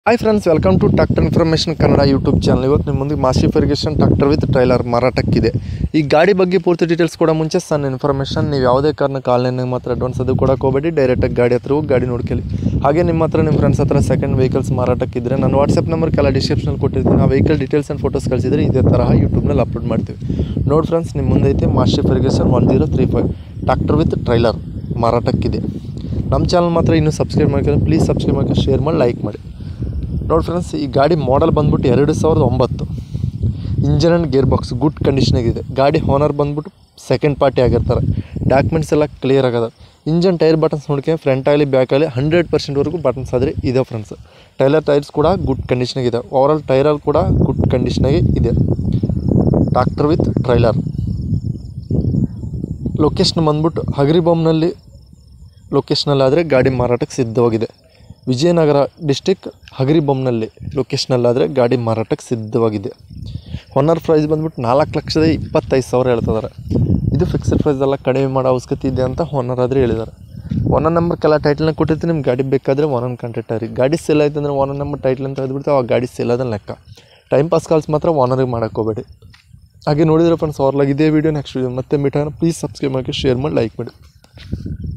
hi friends welcome to tractor information Kannada YouTube channel ಇವತ್ತು ನಿಮ್ಮ ಮುಂದೆ Massey Ferguson tractor with trailer ಮಾರಾಟಕ್ಕಿದೆ ಈ ಗಾಡಿ ಬಗ್ಗೆ ಪೂರ್ತಿ ಡೀಟೇಲ್ಸ್ ಕೊಡೋ ಮುಂಚೆ ಸಣ್ಣ ಇನ್ಫಾರ್ಮೇಷನ್ ನೀವು ಯಾವುದೇ ಕಾರಣಕ್ಕೆ ಆನ್ಲೈನಾಗ ಮಾತ್ರ ಅಡ್ವಾನ್ಸ್ ಅದು ಕೊಡೋಕೆ ಹೋಗಬೇಡಿ ಡೈರೆಕ್ಟಾಗಿ ಗಾಡಿ ಹತ್ರ ಹೋಗಿ ಗಾಡಿ ನೋಡ್ಕೊಳ್ಳಿ ಹಾಗೆ ನಿಮ್ಮ ಹತ್ರ ನಿಮ್ಮ ಫ್ರೆಂಡ್ಸ್ ಹತ್ರ ಸೆಕೆಂಡ್ ವೆಹಿಕಲ್ಸ್ ಮಾರಾಟಕ್ಕಿದ್ರೆ ನಾನು ವಾಟ್ಸಪ್ ನಂಬರ್ ಕೆಲ ಡಿಸ್ಕ್ರಿಪ್ಷನಲ್ಲಿ ಕೊಟ್ಟಿರ್ತೀನಿ ಆ ವೆಹಿಕಲ್ ಡೀಟೇಲ್ಸ್ ಆ್ಯಂಡ್ ಫೋಟೋಸ್ ಕಳಿಸಿದ್ರೆ ಇದೇ ತರಹ ಯೂಟ್ಯೂಬ್ನಲ್ಲಿ ಅಪ್ಲೋಡ್ ಮಾಡ್ತೀವಿ ನೋಡಿ ಫ್ರೆಂಡ್ಸ್ ನಿಮ್ಮ ಮುಂದೆ ಐತೆ master Ferguson one zero three five tractor with trailer ಮಾರಾಟಕ್ಕಿದೆ ನಮ್ಮ ಚಾನಲ್ ಮಾತ್ರ ಇನ್ನೂ ಸಬ್ಸ್ಕ್ರೈಬ್ ಮಾಡ್ಕೊಂಡು ಪ್ಲೀಸ್ ಸಬ್ಸ್ಕ್ರೈಬ್ ಮಾಡ್ಕೊಂಡು ಶೇರ್ ಮಾಡಿ ಲೈಕ್ ಮಾಡಿ ನೋಡಿ ಫ್ರೆಂಡ್ಸ್ ಈ ಗಾಡಿ ಮಾಡಲ್ ಬಂದ್ಬಿಟ್ಟು ಎರಡು ಸಾವಿರದ ಒಂಬತ್ತು engine and gear box good ಕಂಡೀಷನಾಗಿದೆ ಗಾಡಿ ಓನರ್ ಬಂದ್ಬಿಟ್ಟು ಸೆಕೆಂಡ್ ಪಾರ್ಟಿ ಆಗಿರ್ತಾರೆ ಡಾಕ್ಯುಮೆಂಟ್ಸ್ ಎಲ್ಲ ಕ್ಲಿಯರ್ ಆಗದ ಇಂಜನ್ ಟೈರ್ ಬಟನ್ಸ್ ನೋಡ್ಕೆ ಫ್ರಂಟ್ ಆಗಲಿ ಬ್ಯಾಕ್ ಆಗಲಿ ಹಂಡ್ರೆಡ್ ಪರ್ಸೆಂಟ್ವರೆಗೂ ಬಟನ್ಸ್ ಆದರೆ ಇದೆ ಫ್ರೆಂಡ್ಸ್ ಟೈಲರ್ ಟೈರ್ಸ್ ಕೂಡ ಗುಡ್ ಕಂಡೀಷನಾಗಿದೆ ಓವರಾಲ್ ಟೈರಲ್ಲಿ ಕೂಡ ಗುಡ್ ಕಂಡೀಷನಾಗಿ ಇದೆ ಟ್ರಾಕ್ಟರ್ ವಿತ್ ಟ್ರೈಲರ್ ಲೊಕೇಶನ್ ಬಂದ್ಬಿಟ್ಟು ಹಗರಿಬೊಮ್ಮನಲ್ಲಿ ಲೊಕೇಶನಲ್ಲಾದರೆ ಗಾಡಿ ಮಾರಾಟಕ್ಕೆ ಸಿದ್ಧವಾಗಿದೆ ವಿಜಯನಗರ ಡಿಸ್ಟಿಕ್ ಹಗರಿಬೊಮ್ಮನಲ್ಲಿ ಲೊಕೇಶನಲ್ಲಾದರೆ ಗಾಡಿ ಮಾರಾಟಕ್ಕೆ ಸಿದ್ಧವಾಗಿದೆ ಹೊನ್ನರ್ ಪ್ರೈಸ್ ಬಂದ್ಬಿಟ್ಟು ನಾಲ್ಕು ಲಕ್ಷದ ಇಪ್ಪತ್ತೈದು ಸಾವಿರ ಹೇಳ್ತಿದ್ದಾರೆ ಇದು ಫಿಕ್ಸೆಡ್ ಪ್ರೈಸ್ ಎಲ್ಲ ಕಡಿಮೆ ಮಾಡೋ ಅವಶ್ಯಕತೆ ಇದೆ ಅಂತ ಹೊನ್ನರ್ ಆದರೆ ಹೇಳಿದ್ದಾರೆ ಒನ್ ನಂಬರ್ ಕೆಲ ಟೈಟ್ಲನ್ನ ಕೊಟ್ಟಿರ್ತೀನಿ ನಿಮ್ಗೆ ಗಾಡಿ ಬೇಕಾದರೆ ಒನ್ ಕಾಂಟ್ಯಾಕ್ಟ್ ಆಗಿ ಗಾಡಿ ಸೇಲ್ ಆಯ್ತು ಅಂದರೆ ಒನ್ ನಂಬರ್ ಟೈಟ್ಲ್ ಅಂತ ಹೇಳ್ಬಿಡ್ತು ಆ ಗಾಡಿ ಸೇಲ್ ಆದ ಲೆಕ್ಕ ಟೈಮ್ ಪಾಸ್ ಕಾಲ್ಸ್ ಮಾತ್ರ ಓನರಿಗೆ ಮಾಡೋಕೆ ಹೋಗಬೇಡಿ ಹಾಗೆ ನೋಡಿದ್ರೆ ಫ್ರೆಂಡ್ಸ್ ಅವ್ರಲಾಗ ಇದೇ ವಿಡಿಯೋ ನೆಕ್ಸ್ಟ್ ವಿಡಿಯೋ ಮತ್ತೆ ಮೀಟಾಗ ಪ್ಲೀಸ್ ಸಬ್ಸ್ಕ್ರೈಬ್ ಮಾಡಿ ಶೇರ್ ಮಾಡಿ ಲೈಕ್ ಮಾಡಿ